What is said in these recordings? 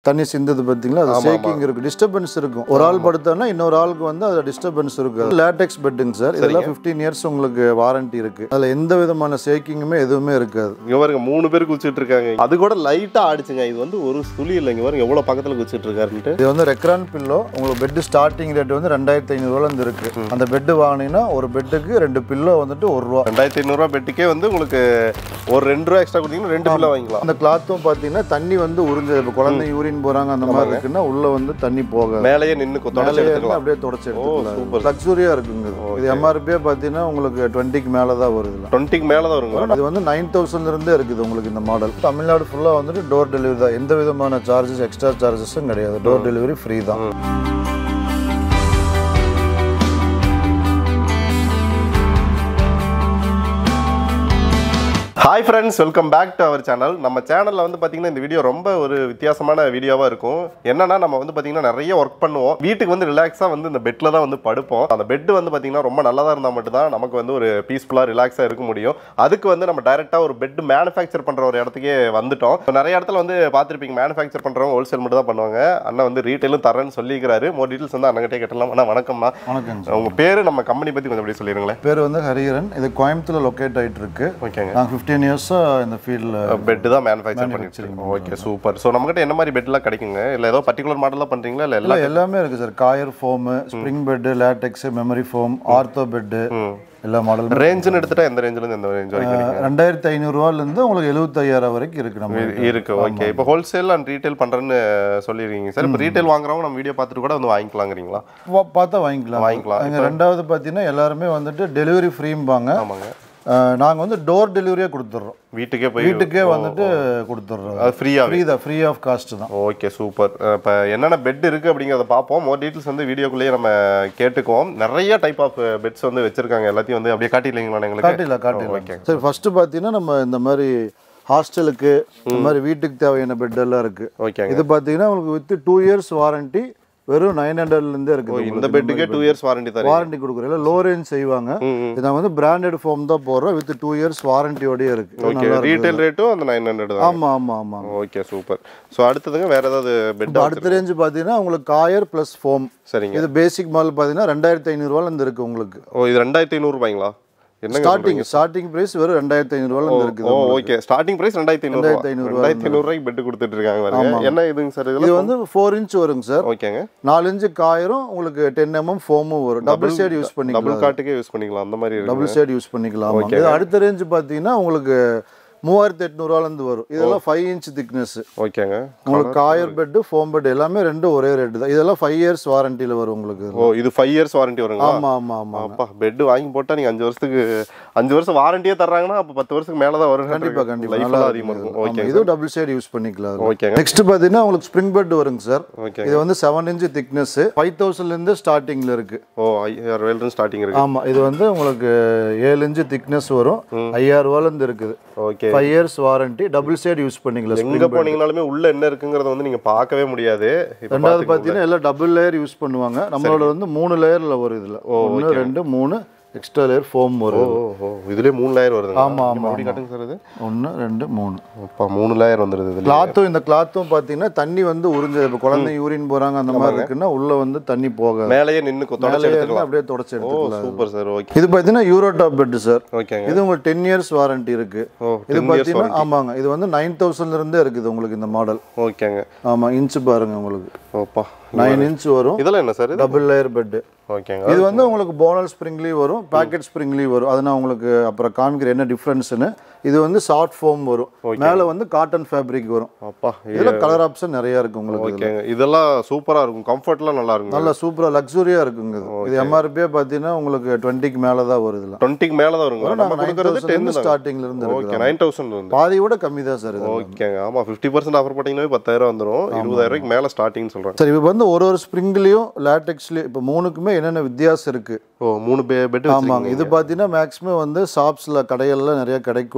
தண்ணி சிந்தது பார்த்தீங்களா அது ஷேக்கிங் இருக்கும் டிஸ்டர்பன்ஸ் இருக்கும் ஒரு ஆள் படுத்தானா இன்னொரு ஆளுக்கு வந்து அது டிஸ்டர்பன்ஸ் இருக்கும் லேட்டெக்ஸ் பெட்டுங்க சார் இதெல்லாம் ஃபிஃப்டீன் இயர்ஸ் உங்களுக்கு வாரண்டி இருக்கு அதில் எந்த விதமான ஷேக்கிங்குமே எதுவுமே இருக்காது இங்க பாருங்க மூணு பேர் குச்சிட்டு இருக்காங்க அது கூட லைட்டா ஆடிச்சுங்க இது வந்து ஒரு சுழி இல்லை இங்க பாருங்க எவ்வளவு பக்கத்துல குச்சிட்டு இருக்காருன்ட்டு இது வந்து ரெக்ரான் பில்லோ உங்களுக்கு பெட் ஸ்டார்டிங் ரேட் வந்து ரெண்டாயிரத்தி ஐநூறுவாலேருந்து இருக்கு அந்த பெட்டு வாங்கினீங்கன்னா ஒரு பெட்டுக்கு ரெண்டு பில்லோ வந்துட்டு ஒரு ரூபா ரெண்டாயிரத்தி ஐநூறுரூவா பெட்டுக்கே வந்து உங்களுக்கு ஒரு ரெண்டு ரூபா எக்ஸ்ட்ரா கொடுத்தீங்கன்னா ரெண்டு பில்ல வாங்கிக்கலாம் அந்த கிளாத்தும் பார்த்தீங்கன்னா தண்ணி வந்து உறிஞ்சது இப்போ குழந்தை யூரின் போறாங்க அந்த மாதிரி இருக்குன்னா உள்ள வந்து தண்ணி போகாது மேலேயே நின்று தொடச்சி மேலே இருந்து எடுத்துக்கலாம் அப்படியே தொடச்சி super. எடுத்துக்கலாம் லக்ஸூரியா இருக்குங்க இது. இது எம்ஆர்பியே பார்த்தீங்கன்னா உங்களுக்கு டுவெண்ட்டிக்கு மேலே தான் வருதுல டுவெண்ட்டிக்கு மேலே தான் வருங்க இது வந்து நைன் தௌசண்ட்ல இருந்தே இருக்குது உங்களுக்கு இந்த மாடல் தமிழ்நாடு ஃபுல்லா வந்துட்டு டோர் டெலிவரி தான் எந்த விதமான சார்ஜஸ் எக்ஸ்ட்ரா சார்ஜஸும் கிடையாது டோர் டெலிவரி ஃப்ரீ தான் hi friends welcome back to our channel நம்ம சேனலில் வந்து பார்த்தீங்கன்னா இந்த வீடியோ ரொம்ப ஒரு வித்தியாசமான வீடியோவாக இருக்கும் என்னன்னா நம்ம வந்து பார்த்தீங்கன்னா நிறைய ஒர்க் பண்ணுவோம் வீட்டுக்கு வந்து ரிலாக்ஸாக வந்து இந்த பெட்டில் தான் வந்து படுப்போம் அந்த பெட் வந்து பார்த்தீங்கன்னா ரொம்ப நல்லதாக இருந்தால் மட்டும்தான் நமக்கு வந்து ஒரு பீஸ்ஃபுல்லாக ரிலாக்ஸாக இருக்க முடியும் அதுக்கு வந்து நம்ம டைரெக்டாக ஒரு பெட் மேனுஃபேக்சர் பண்ணுற ஒரு இடத்துக்கே வந்துட்டோம் இப்ப நிறைய இடத்துல வந்து பார்த்துருப்பீங்க மேனுஃபேக்சர் பண்ணுறவங்க ஹோல்சேல் மட்டும் தான் பண்ணுவாங்க அண்ணன் வந்து ரீட்டைலும் தரேன்னு சொல்லிக்கிறாரு மோர் டீட்டெயில்ஸ் வந்து அண்ணங்கிட்டே கேட்டலாம் அண்ணா வணக்கம்ண்ணா வணக்கம் சார் உங்கள் பேர் நம்ம கம்பெனி பற்றி கொஞ்சம் அப்படி சொல்லிடுங்களேன் பேர் வந்து ஹரிஹரன் இது கோயம்புத்தூர்ல லொக்கேட் ஆயிட்டு இருக்கு ஓகேங்க நாங்கள் ஃபிஃப்டீன் இயர்ஸாக இந்த ஃபீல்டில் பெட் தான் மேனுஃபேக்சர் பண்ணிட்டு ஓகே சூப்பர் ஸோ நம்மகிட்ட என்ன மாதிரி பெட்லாம் கிடைக்குங்க இல்லை ஏதோ பர்டிகுலர் மாடலாக பண்ணுறீங்களா இல்லை எல்லாம் இல்லை எல்லாமே இருக்கு sir coir foam spring bed latex memory foam ortho bed எல்லா மாடலும் ரேஞ்சுன்னு எடுத்துட்டா எந்த ரேஞ்சிலேருந்து எந்த ரேஞ்ச் வரைக்கும் ரெண்டாயிரத்தி ஐநூறுரூவாலேருந்து உங்களுக்கு எழுபத்தையாயிரம் வரைக்கும் இருக்கு நம்ம இருக்கு? இருக்கு ஓகே இப்போ ஹோல்சேல் அண்ட் ரீட்டைல் பண்ணுறேன்னு சொல்லியிருக்கீங்க சார் இப்போ ரீட்டைல் வாங்குறவங்க நம்ம வீடியோ பார்த்துட்டு கூட வந்து வாங்கிக்கலாங்கிறீங்களா பா- பார்த்தா வாங்கிக்கலாம் வாங்கிக்கலாம். எங்க ரெண்டாவது பார்த்தீங்கன்னா எல்லாருமே வந்துட்டு டெலிவரி ஃப்ரீம்பாங்க ஆமாங்க நாங்கள் வந்து டோர் டெலிவரியே கொடுத்துட்றோம் வீட்டுக்கே போய் வீட்டுக்கே வந்துட்டு கொடுத்துட்றோம் அது ஃப்ரீயாக ஃப்ரீ தான் ஃப்ரீ ஆஃப் காஸ்ட் தான் ஓகே சூப்பர் இப்போ என்னென்ன பெட் இருக்குது அப்படிங்கிறத பார்ப்போம் மோர் டீட்டெயில்ஸ் வந்து வீடியோக்குள்ளேயே நம்ம கேட்டுக்குவோம் நிறைய டைப் ஆஃப் பெட்ஸ் வந்து வச்சிருக்காங்க எல்லாத்தையும் வந்து அப்படியே காட்டிடலீங்களா எங்களுக்கு காட்டிடலாம் காட்டிடலாம் சரி ஃபர்ஸ்ட் பார்த்தீங்கன்னா நம்ம இந்த மாதிரி ஹாஸ்டலுக்கு இந்த மாதிரி வீட்டுக்கு தேவையான பெட் எல்லாம் இருக்கு ஓகேங்க இது பார்த்தீங்கன்னா உங்களுக்கு வித் டூ இயர்ஸ் வாரண்டி வெறும் நைன் ஹண்ட்ரட்லேருந்தே இருக்குது இந்த பெட்டுக்கே டூ இயர்ஸ் வாரண்டி தரீங்க வாரண்டி கொடுக்குறோம் இல்லை லோ ரேஞ்ச் செய்வாங்க இது நாங்கள் வந்து பிராண்டட் ஃபோம் தான் போடுறோம் வித் டூ இயர்ஸ் வாரண்டியோடய இருக்கு இது ஓகே நல்லா இருக்கு. ரீட்டைல் ரேட்டும் அந்த நைன் ஹண்ட்ரட் தான் ஆமா ஆமா ஆமா ஓகே சூப்பர் ஸோ அடுத்ததுங்க வேற ஏதாவது பெட் இப்போ அடுத்த ரேஞ்ச் பார்த்தீங்கன்னா உங்களுக்கு காயர் ப்ளஸ் ஃபோம் சரிங்க இது பேசிக் மாடல் பார்த்தீங்கன்னா ரெண்டாயிரத்தி ஐநூறுரூவாலேருந்து இருக்கு உங்களுக்கு ஓ இது ரெண்டாயிரத்தி ஐநூறுபாய்ங்களா என்னங்க ஸ்டார்டிங் ஸ்டார்டிங் பிரைஸ் வெறும் ரெண்டாயிரத்தி ஐநூறுரூவாலேருந்து இருக்குது ஓ ஓகே ஸ்டார்டிங் பிரைஸ் ரெண்டாயிரத்தி ஐநூறு ரெண்டாயிரத்தி ஐநூறு ரெண்டாயிரத்தி ஐநூறுபாய்க்கு பெட் கொடுத்துட்டு இருக்காங்க பாருங்க என்ன இதுங்க சார் இது இதில் வந்து ஃபோர் இன்ச் வருங்க சார் ஓகேங்க நாலு இன்ச்சு காயரும் உங்களுக்கு டென் எம்எம் ஃபோமும் வரும் டபுள் ஷேட் யூஸ் பண்ணிக்கலாம் டபுள் காட்டுக்கே யூஸ் பண்ணிக்கலாம் அந்த மாதிரி இருக்கு டபுள் ஷேட் யூஸ் பண்ணிக்கலாம் இது அடுத்த ரேஞ்ச் பார்த்தீங்கன்னா உங்களுக்கு மூவாயிரத்தி எட்நூறுவாலேருந்து வரும் இதெல்லாம் ஃபைவ் இன்ச் திக்னஸ் ஓகேங்க உங்களுக்கு காயர் பெட்டு ஃபோம் பெட் எல்லாமே ரெண்டும் ஒரே ரேட்டு தான் இதெல்லாம் ஃபைவ் இயர்ஸ் வாரண்டியில் வரும் உங்களுக்கு ஓ இது ஃபைவ் இயர்ஸ் வாரண்டி வருங்களா ஆமா ஆமா ஆமா அப்பா பெட் வாங்கி போட்டா நீங்க அஞ்சு வருஷத்துக்கு அஞ்சு வருஷம் வாரண்டியே தர்றாங்கன்னா அப்ப பத்து வருஷத்துக்கு மேல தான் வரும் கண்டிப்பா கண்டிப்பா லைஃப் நல்லா அதிகமா இருக்கும் ஆமா, ஓகே இதுவும் டபுள் ஷேட் யூஸ் பண்ணிக்கலாம் ஓகேங்க நெக்ஸ்ட் பார்த்தீங்கன்னா உங்களுக்கு ஸ்ப்ரிங் பெட் வருங்க சார் ஓகே இது வந்து செவன் இன்ச் திக்னஸ் ஃபைவ் தௌசண்ட்லேருந்து ஸ்டார்டிங்கில் இருக்கு ஓ ஐயாயிரம் ரூபாயிலிருந்து ஸ்டார்டிங் இருக்கு ஆமா இது வந்து உங்களுக்கு ஏழு இன்ச்சு திக்னஸ் வரும் ஐயாயிரம் ரூபாயிலேருந்து இருக்குது okay five years warranty double shade use பண்ணிக்கலாம் எங்க போனீங்கனாலுமே உள்ள என்ன இருக்குங்கிறத வந்து நீங்க பார்க்கவே முடியாது இப்ப ரெண்டாவது பாத்தீங்கன்னா- பார்த்தீங்கன்னா எல்லாம் டபுள் லேயர் யூஸ் பண்ணுவாங்க நம்மளோட வந்து மூணு லேயரில் வரும் இதில் ஒன்று ரெண்டு மூணு எக்ஸ்ட்ரா லேயர் ஃபோம் வரும் ஓ ஓ இதுலயே மூணு லேயர் வருது ஆமா, ஆமா, அப்படி காட்டுங்க சார் இது ஒன்று ரெண்டு மூணு அப்பா மூணு லேயர் வந்துருது இதுல கிளாத்தும் இந்த கிளாத்தும் பார்த்தீங்கன்னா தண்ணி வந்து உறிஞ்சது இப்போ குழந்தை யூரின் போறாங்க அந்த மாதிரி இருக்குன்னா உள்ள வந்து தண்ணி போகாது மேலேயே நின்னு தொடச்சு மேலே இருந்து எடுத்துக்கலாம் அப்படியே தொடச்சி ஓ எடுத்துக்கலாம் சூப்பர் சார் ஓகே இது பார்த்தீங்கன்னா யூரோ டாப் பெட் சார் ஓகேங்க இது உங்களுக்கு டென் இயர்ஸ் வாரண்டி இருக்கு ஓ இது 10 years பார்த்தீங்கன்னா ஆமாங்க இது வந்து நைன் தௌசண்ட்ல இருந்தே இருக்குது உங்களுக்கு இந்த மாடல் ஓகேங்க ஆமா இன்ச் பாருங்க உங்களுக்கு ஓப்பா நைன் இன்ச் வரும் இதெல்லாம் என்ன சார் இது டபுள் லேயர் பெட்டு ஓகேங்க இது வந்து உங்களுக்கு போனல் ஸ்ப்ரிங்லேயும் வரும் பேக்கெட் ஸ்ப்ரிங்லேயும் வரும் அது நான் உங்களுக்கு அப்புறம் காமிக்கிறேன் என்ன டிஃப்ரென்ஸ்னு இது வந்து சாஃப்ட் ஃபோம் வரும் மேலே வந்து காட்டன் ஃபேப்ரிக் வரும் அப்பா இதில் கலர் ஆப்ஷன் நிறைய இருக்கு உங்களுக்கு இதுல. ஓகேங்க இதெல்லாம் சூப்பரா இருக்கும் கம்ஃபர்ட்லாம் நல்லா இருக்கும் நல்லா சூப்பராக லக்ஸுரியாக இருக்குங்க இது. இது எம்ஆர்பியே பார்த்தீங்கன்னா உங்களுக்கு டுவெண்ட்டிக்கு மேலே தான் வருது இதில் டுவெண்ட்டிக்கு மேல தான் வருங்க நம்ம கொடுக்கறது டென் ஸ்டார்டிங்ல இருந்து ஓகே இருக்கு நைன் தௌசண்ட் இருந்து பாதி விட கம்மி தான் சார் இது ஓகேங்க ஆமா ஃபிஃப்டி பர்சன்ட் ஆஃபர் போட்டிங்கனாவே பத்தாயிரம் வந்துரும் இருபதாயிரம் ரூபாய்க்கு மேல ஸ்டார்டிங் சொல்றாங்க சரி இப்போ வந்து ஒரு ஒரு ஸ்ப்ரிங்லேயும் லேட்டெக்ஸ்லேயும் இப்போ மூணுக்குமே என்னென்ன வித்தியாசம் இருக்கு ஓ மூணு பெட் ஆமாங்க இது பார்த்தீங்கன்னா மேக்ஸிமம் வந்து ஷாப்ஸில் கடைகளில் நிறைய கிடைக்கக்கூடிய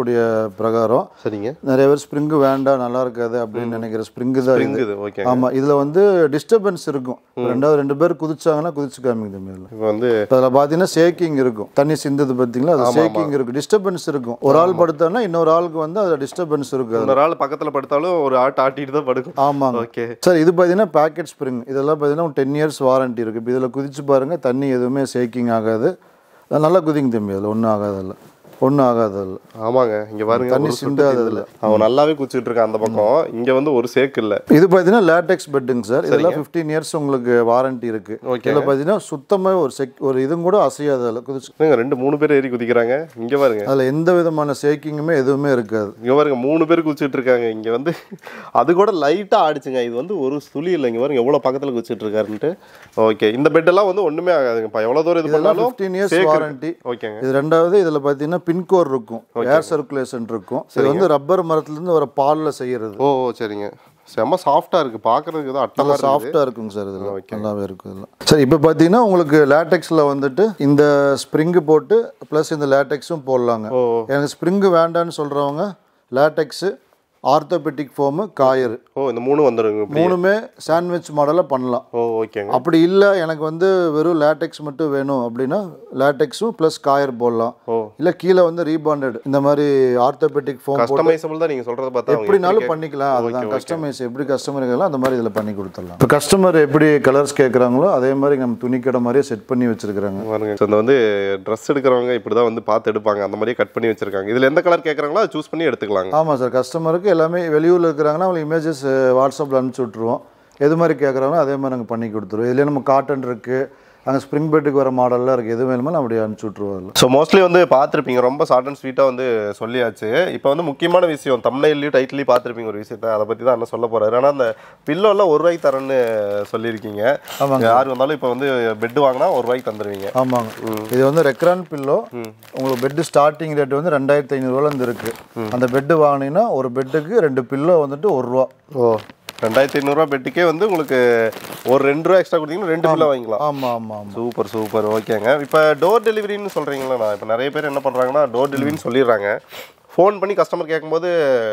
சொல்லக்கூடிய பிரகாரம் சரிங்க நிறைய பேர் ஸ்ப்ரிங்கு வேண்டாம் நல்லா இருக்காது அப்படின்னு நினைக்கிற ஸ்ப்ரிங்கு தான் இது இங்குது ஓகே ஆமாம் இதில் வந்து டிஸ்டர்பன்ஸ் இருக்கும் ரெண்டாவது ரெண்டு பேர் குதிச்சாங்கன்னா குதிச்சு காமிக்குது மேல இப்போ வந்து அதில் பார்த்தீங்கன்னா ஷேக்கிங் இருக்கும் தண்ணி சிந்தது பார்த்தீங்களா அது ஷேக்கிங் இருக்கும் டிஸ்டர்பன்ஸ் இருக்கும் ஒரு ஆள் படுத்தான்னா இன்னொரு ஆளுக்கு வந்து அதில் டிஸ்டர்பன்ஸ் இருக்கும் அதுல. இன்னொரு ஆள் பக்கத்துல படுத்தாலும் ஒரு ஆட்டு ஆட்டிட்டு தான் படுக்கும் ஆமாங்க ஓகே சார் இது பார்த்தீங்கன்னா பேக்கெட் ஸ்ப்ரிங் இதெல்லாம் பார்த்தீங்கன்னா டென் இயர்ஸ் வாரண்டி இருக்குது இப்போ இதில் குதிச்சு பாருங்க தண்ணி எதுவுமே ஷேக்கிங் ஆகாது அது நல்லா குதிங்க தம்பி அதில் ஒன்றும் ஆகாதில்ல ஒன்றும் ஆகாதில்ல ஆமாங்க இங்க பாருங்க தண்ணி ஒரு சொட்டு சிந்தாது தண்ணி இல்ல. அவன் நல்லாவே குச்சிட்டு இருக்கான் அந்த பக்கம் இங்க வந்து ஒரு சேக்கு இல்ல இது பார்த்தீங்கன்னா லேட்டெக்ஸ் பெட்டுங்க சார் இதெல்லாம் ஃபிஃப்டீன் இயர்ஸ் உங்களுக்கு வாரண்டி இருக்கு Okay. இதில் பார்த்தீங்கன்னா சுத்தமாக ஒரு செக் ஒரு இதுவும் கூட அசையாது அதில் குதிச்சு என்னங்க, ரெண்டு மூணு பேர் ஏறி குதிக்கிறாங்க இங்க பாருங்க அதில் எந்த விதமான ஷேக்கிங்குமே எதுவுமே இருக்காது இங்க பாருங்க மூணு பேர் குச்சிட்டு இருக்காங்க இங்க வந்து அது கூட லைட்டா ஆடிச்சுங்க இது வந்து ஒரு சுழி இல்லை இங்க பாருங்க எவ்வளவு பக்கத்துல குச்சிட்டு இருக்காருன்ட்டு ஓகே இந்த பெட் எல்லாம் வந்து ஒண்ணுமே ஆகாதுங்கப்பா எவ்வளவு தூரம் இது இதெல்லாம் பண்ணாலும் ஃபிஃப்டீன் இயர்ஸ் சேக்கு இருக்கு. வாரண்டி ஓகேங்க இது ரெண்டாவது இதில் பார்த்தீங்கன்னா பின்கோர் இருக்கும் ஏர் சர்க்குலேஷன் இருக்கும் இது வந்து ரப்பர் மரத்துலேருந்து வர பாலில் செய்யறது ஓ ஓ, சரிங்க செம்ம சாஃப்டா இருக்கு பாக்குறதுக்கு தான் அட்டமா நல்லா இருக்கு சாஃப்டாக இருக்குங்க சார் இதில் நல்லாவே இருக்கும் இதில் சரி இப்போ பார்த்தீங்கன்னா உங்களுக்கு லேட்டெக்ஸில் வந்துட்டு இந்த ஸ்ப்ரிங்கு போட்டு ப்ளஸ் இந்த லேட்டெக்ஸும் போடலாங்க ஓ எனக்கு ஸ்ப்ரிங்கு வேண்டான்னு சொல்கிறவங்க லேட்டெக்ஸு ஆர்த்தோபெட்டிக் ஃபோமு காயர் ஓ இந்த மூணு வந்துருங்க இப்படி. மூணுமே சாண்ட்விச் மாடலில் பண்ணலாம் ஓ ஓகேங்க அப்படி இல்லை எனக்கு வந்து வெறும் லேட்டெக்ஸ் மட்டும் வேணும் அப்படின்னா லேட்டெக்ஸும் ப்ளஸ் காயர் போடலாம் ஓ இல்லை கீழே வந்து ரீபாண்டட் இந்த மாதிரி ஆர்த்தோபெட்டிக் ஃபோம் போட்டு கஸ்டமைசபிள் தான் நீங்க சொல்றத பார்த்தா அவங்க எப்படினாலும் பண்ணிக்கலாம் அதுதான் கஸ்டமைஸ் எப்படி கஸ்டமர் கேட்கலாம் அந்த மாதிரி இதில் பண்ணி கொடுத்துடலாம் இப்போ கஸ்டமர் எப்படி கலர்ஸ் கேட்குறாங்களோ அதே மாதிரி நம்ம துணிக்கடை மாதிரியே செட் பண்ணி வச்சிருக்கிறாங்க பாருங்க So, இந்த வந்து ட்ரெஸ் எடுக்கிறவங்க இப்படி தான் வந்து பார்த்து எடுப்பாங்க அந்த மாதிரியே கட் பண்ணி வச்சிருக்காங்க இதுல எந்த கலர் கேட்குறாங்களோ அதை சூஸ் பண்ணி எடுத்துக்கலாங்க ஆமாம் சார் கஸ்டமருக்கு எல்லாமே வெளியூரில் இருக்கிறாங்கன்னா அவங்களுக்கு இமேஜஸ் வாட்ஸ்அப்பில் அனுப்பிச்சி விட்ருவோம் எது மாதிரி கேட்குறாங்களோ அதே மாதிரி நாங்கள் பண்ணி கொடுத்துருவோம் இதுலேயே நம்ம காட்டன் இருக்குது அங்கே ஸ்ப்ரிங் பெட்டுக்கு வர மாடல்லாம் இருக்குது எது வேணுமோ நம்ம அப்படியே அனுப்பிச்சி விட்ருவோம் அதில் ஸோ மோஸ்ட்லி வந்து பார்த்துருப்பீங்க ரொம்ப ஷார்ட் அண்ட் ஸ்வீட்டாக வந்து சொல்லியாச்சு இப்போ வந்து முக்கியமான விஷயம் தமிழ்லையும் டைட்டிலையும் பார்த்துருப்பீங்க ஒரு விஷயத்த அதை பற்றி தான் என்ன சொல்ல போறாரு ஆனால் அந்த பில்லோலாம் ஒரு ரூபாய்க்கு தரேன்னு சொல்லியிருக்கீங்க ஆமாங்க. யார் வந்தாலும் இப்போ வந்து பெட் வாங்கினா ஒரு ரூபாய்க்கு தந்துடுவீங்க ஆமாங்க இது வந்து ரெக்ரான் பில்லோ உங்களுக்கு பெட்டு ஸ்டார்டிங் ரேட் வந்து ரெண்டாயிரத்தி ஐநூறுரூவாலேருந்து இருக்குது அந்த பெட்டு வாங்கினீங்கன்னா ஒரு பெட்டுக்கு ரெண்டு பில்லோ வந்துட்டு ஒரு ரூபா ஓ ரெண்டாயிரத்தி ஐநூறுரூவா பெட்டுக்கே வந்து உங்களுக்கு ஒரு ரெண்டு ரூபா எக்ஸ்ட்ரா கொடுத்தீங்கன்னா ரெண்டு பில்லோ வாங்கிக்கலாம் ஆமாம் ஆமாம் ஆமாம் சூப்பர் சூப்பர் ஓகேங்க இப்போ டோர் டெலிவரின்னு சொல்கிறீங்களா இப்போ நிறைய பேர் என்ன பண்ணுறாங்கன்னா டோர் டெலிவரின்னு சொல்லிடுறாங்க ஃபோன் பண்ணி கஸ்டமர் கேட்கும்போது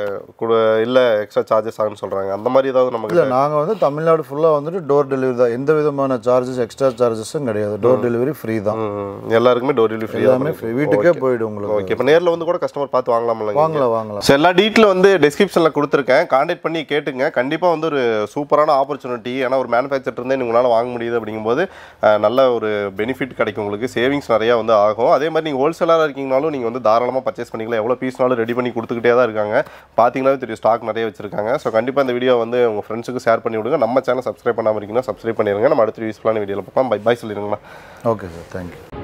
இல்லை எக்ஸ்ட்ரா சார்ஜஸ் ஆகுன்னு சொல்கிறாங்க அந்த மாதிரி ஏதாவது நமக்கு இல்லை நாங்கள் வந்து தமிழ்நாடு ஃபுல்லாக வந்துட்டு டோர் டெலிவரி தான் எந்த விதமான சார்ஜஸ் எக்ஸ்ட்ரா சார்ஜஸும் கிடையாது டோர் டெலிவரி ஃப்ரீ தான் ம், எல்லாருக்குமே டோர் டெலிவரி ஃப்ரீயாக எல்லாமே ஃப்ரீ வீட்டுக்கே போயிடும் உங்களுக்கு ஓகே இப்போ நேரில் வந்து கூட கஸ்டமர் பார்த்து வாங்கலாம்லங்க வாங்கலாம் வாங்கலாம் ஸோ எல்லா டீட்டெயில் வந்து டிஸ்கிரிப்ஷனில் கொடுத்துருக்கேன் காண்டாக்ட் பண்ணி கேட்டுங்க கண்டிப்பாக வந்து ஒரு சூப்பரான ஆப்பர்ச்சுனிட்டி ஏன்னா ஒரு மேனுஃபேக்சர் இருந்தே உங்களால் வாங்க முடியுது அப்படிங்கும்போது அஹ், நல்ல ஒரு பெனிஃபிட் கிடைக்கும் உங்களுக்கு சேவிங்ஸ் நிறையா வந்து ஆகும் அதே மாதிரி நீங்கள் ஹோல்சேலராக இருக்கீங்கனாலும் நீங்கள் வந்து தாராளமாக பர்ச்சேஸ் பண்ணிக்கலாம் எவ்வளோ பீஸ்னாலும் ரெடி பண்ணி கொடுத்துக்கிட்டே தான் இருக்காங்க பார்த்தீங்கன்னாவே தெரியும் ஸ்டாக் நிறைய வச்சிருக்காங்க ஸோ கண்டிப்பாக இந்த வீடியோ வந்து உங்கள் ஃப்ரெண்ட்ஸுக்கு ஷேர் பண்ணி விடுங்க நம்ம சேனல் சப்ஸ்கிரைப் பண்ணாமல் இருக்கீங்கன்னா சப்ஸ்கிரைப் பண்ணிடுங்க நம்ம அடுத்த யூஸ்ஃபுல்லான வீடியோவில் பார்க்கலாம் பை பை சொல்லிடுங்களா ஓகே சார் தேங்க்யூ